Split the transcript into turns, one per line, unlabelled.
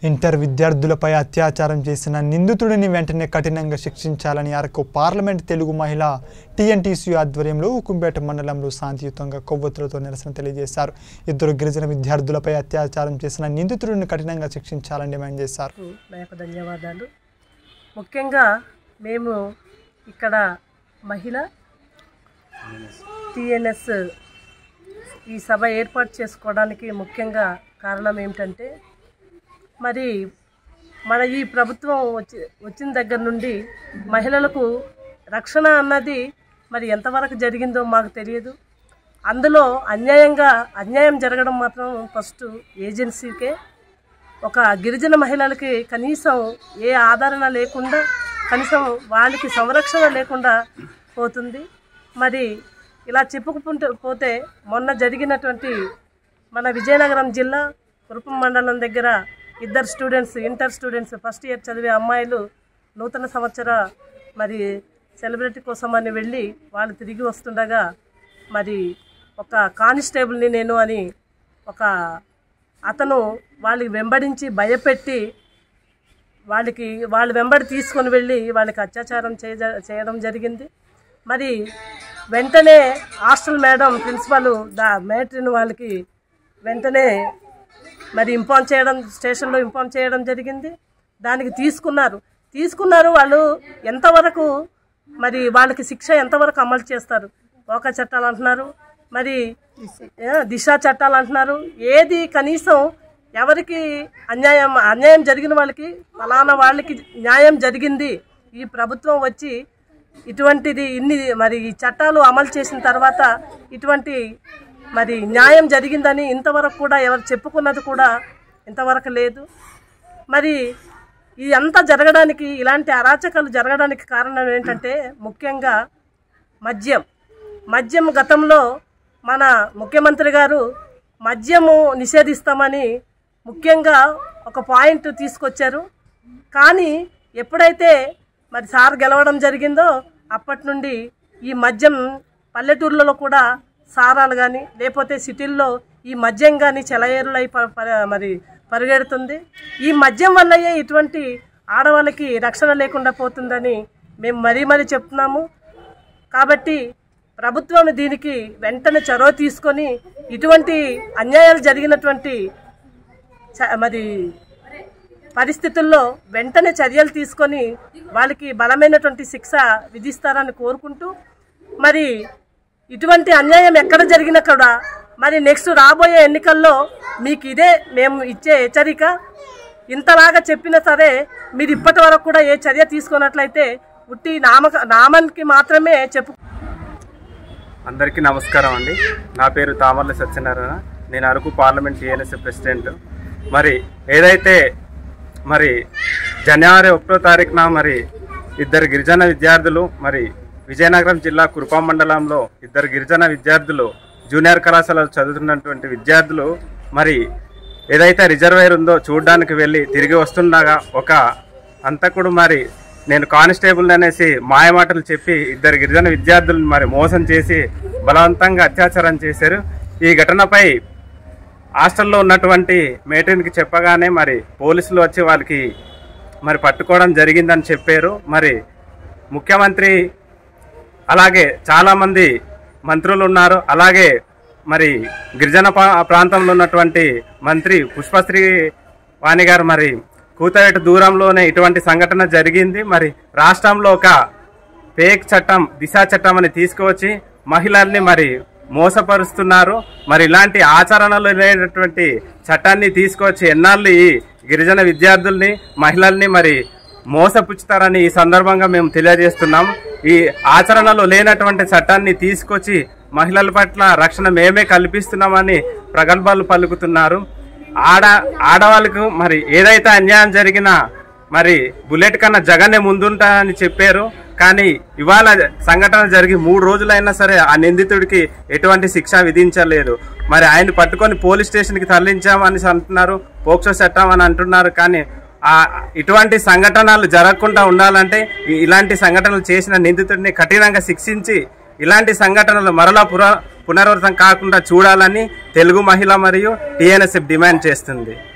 inter విద్యార్థులపై అత్యాచారం చేసిన నిందితుడిని వెంటనే కఠినంగా శిక్షించాలని అరకు పార్లమెంట్ తెలుగు మహిళ టీఎన్టీసీ ఆధ్వర్యంలో ఉకుంపేట మండలంలో శాంతియుతంగా కొవ్వొత్తులతో నిరసన తెలియజేశారు ఇద్దరు గిరిజన విద్యార్థులపై అత్యాచారం చేసిన నిందితుడిని కఠినంగా శిక్షించాలని డిమాండ్ చేశారు
నా యొక్క ధన్యవాదాలు ముఖ్యంగా మేము ఇక్కడ మహిళ టిఎన్ఎస్ ఈ సభ ఏర్పాటు చేసుకోవడానికి ముఖ్యంగా కారణం ఏమిటంటే మరి మన ఈ ప్రభుత్వం వచ్చి వచ్చిన దగ్గర నుండి మహిళలకు రక్షణ అన్నది మరి ఎంతవరకు జరిగిందో మాకు తెలియదు అందులో అన్యాయంగా అన్యాయం జరగడం మాత్రం ఫస్ట్ ఏజెన్సీకే ఒక గిరిజన మహిళలకి కనీసం ఏ ఆదరణ లేకుండా కనీసం వాళ్ళకి సంరక్షణ లేకుండా పోతుంది మరి ఇలా చెప్పుకుంటూ పోతే మొన్న జరిగినటువంటి మన విజయనగరం జిల్లా కురుపం మండలం దగ్గర ఇద్దరు students inter students first year చదివే అమ్మాయిలు నూతన సంవత్సర మరి సెలబ్రిటీ కోసం అని వెళ్ళి వాళ్ళు తిరిగి వస్తుండగా మరి ఒక కానిస్టేబుల్ని నేను అని ఒక అతను వాళ్ళకి వెంబడించి భయపెట్టి వాళ్ళకి వాళ్ళు వెంబడి తీసుకొని వెళ్ళి వాళ్ళకి అత్యాచారం చేయ చేయడం జరిగింది మరి వెంటనే హాస్టల్ మేడం ప్రిన్సిపల్ దా మేట్రిని వాళ్ళకి వెంటనే మరి ఇన్ఫామ్ చేయడం స్టేషన్లో ఇన్ఫామ్ చేయడం జరిగింది దానికి తీసుకున్నారు తీసుకున్నారు వాళ్ళు ఎంతవరకు మరి వాళ్ళకి శిక్ష ఎంతవరకు అమలు చేస్తారు ఒక చట్టాలు అంటున్నారు మరి ఏ, దిశ చట్టాలు అంటున్నారు ఏది కనీసం ఎవరికి అన్యాయం అన్యాయం జరిగిన వాళ్ళకి ఫలానా వాళ్ళకి న్యాయం జరిగింది ఈ ప్రభుత్వం వచ్చి ఇటువంటిది ఇన్ని మరి ఈ చట్టాలు అమలు చేసిన తర్వాత ఇటువంటి మరి న్యాయం జరిగిందని ఇంతవరకు కూడా ఎవరు చెప్పుకున్నది కూడా ఇంతవరకు లేదు మరి ఈ అంతా జరగడానికి ఇలాంటి అరాచకాలు జరగడానికి కారణం ఏంటంటే ముఖ్యంగా మద్యం మద్యం గతంలో మన ముఖ్యమంత్రి గారు మద్యము నిషేధిస్తామని ముఖ్యంగా ఒక పాయింట్ తీసుకొచ్చారు కానీ ఎప్పుడైతే మరి సార్ గెలవడం జరిగిందో అప్పటి నుండి ఈ మద్యం పల్లెటూర్లలో కూడా సారాలు కానీ లేకపోతే సిటీల్లో ఈ మద్యం కానీ చెలయేరులై ప- ప- మరి పరిగెడుతుంది ఈ మద్యం వల్లయే ఇటువంటి ఆడవాళ్ళకి రక్షణ లేకుండా పోతుందని మేము మరీ మరీ చెప్తున్నాము కాబట్టి ప్రభుత్వం దీనికి వెంటనే చొరవ తీసుకొని ఇటువంటి అన్యాయాలు జరిగినటువంటి చ- మరి పరిస్థితుల్లో వెంటనే చర్యలు తీసుకొని వాళ్ళకి బలమైనటువంటి శిక్ష విధిస్తారని కోరుకుంటూ మరి ఇటువంటి అన్యాయం ఎక్కడ జరిగినా కూడా మరి నెక్స్ట్ రాబోయే ఎన్నికల్లో మీకు ఇదే మేము ఇచ్చే హెచ్చరిక ఇంతలాగా చెప్పినా సరే మీరు ఇప్పటి వరకు కూడా ఏ చర్య తీసుకున్నట్లయితే ఉట్టి నామక నామానికి మాత్రమే చెప్పు
అందరికీ నమస్కారం అండి నా పేరు తామర్ల సత్యనారాయణ నేను అరకు పార్లమెంట్ టీఎన్ఎస్ ప్రెసిడెంట్ మరి ఏదైతే మరి జనవరి ఒకటో తారీఖున మరి ఇద్దరు గిరిజన విద్యార్థులు మరి విజయనగరం జిల్లా కురుపాం మండలంలో ఇద్దరు గిరిజన విద్యార్థులు జూనియర్ కళాశాలలో చదువుతున్నటువంటి విద్యార్థులు మరి ఏదైతే రిజర్వేర్ ఉందో చూడడానికి వెళ్ళి తిరిగి వస్తుండగా ఒక అంతకుడు మరి నేను కానిస్టేబుల్ అనేసి మాయమాటలు చెప్పి ఇద్దరు గిరిజన విద్యార్థులను మరి మోసం చేసి బలవంతంగా అత్యాచారం చేశారు ఈ ఘటనపై హాస్టల్లో ఉన్నటువంటి మేటర్కి చెప్పగానే మరి పోలీసులు వచ్చి వాళ్ళకి మరి పట్టుకోవడం జరిగిందని చెప్పారు మరి ముఖ్యమంత్రి అలాగే చాలామంది మంత్రులు ఉన్నారు అలాగే మరి గిరిజన పా- ప్రాంతంలో ఉన్నటువంటి మంత్రి పుష్పశ్రీ వాణి గారు మరి కూతవేట దూరంలోనే ఇటువంటి సంఘటన జరిగింది మరి రాష్ట్రంలో ఒక ఫేక్ చట్టం దిశా చట్టం అని తీసుకువచ్చి మహిళల్ని మరి మోసపరుస్తున్నారు మరి ఇలాంటి ఆచరణలు లేనటువంటి చట్టాన్ని తీసుకొచ్చి ఎన్నాళ్ళు ఈ గిరిజన విద్యార్థుల్ని మహిళల్ని మరి మోసపుచ్చుతారని ఈ సందర్భంగా మేము తెలియజేస్తున్నాం ఈ ఆచరణలో లేనటువంటి చట్టాన్ని తీసుకొచ్చి మహిళల పట్ల రక్షణ మేమే కల్పిస్తున్నామని ప్రగల్భాలు పలుకుతున్నారు ఆడ ఆడవాళ్ళకు మరి ఏదైతే అన్యాయం జరిగినా మరి బుల్లెట్ కన్నా జగనే ముందుంటా అని చెప్పారు కానీ ఇవాళ సంఘటన జరిగి మూడు రోజులైనా సరే ఆ నిందితుడికి ఎటువంటి శిక్ష విధించలేదు మరి ఆయన పట్టుకొని పోలీస్ స్టేషన్కి తరలించామని అంటున్నారు పోక్సో చట్టం అని అంటున్నారు కానీ ఆ ఇటువంటి సంఘటనలు జరగకుండా ఉండాలంటే ఈ- ఇలాంటి సంఘటనలు చేసిన నిందితుడిని కఠినంగా శిక్షించి ఇలాంటి సంఘటనలు మరలా పుర పునరావృతం కాకుండా చూడాలని తెలుగు మహిళ మరియు టీఎన్ఎస్ఎఫ్ డిమాండ్ చేస్తుంది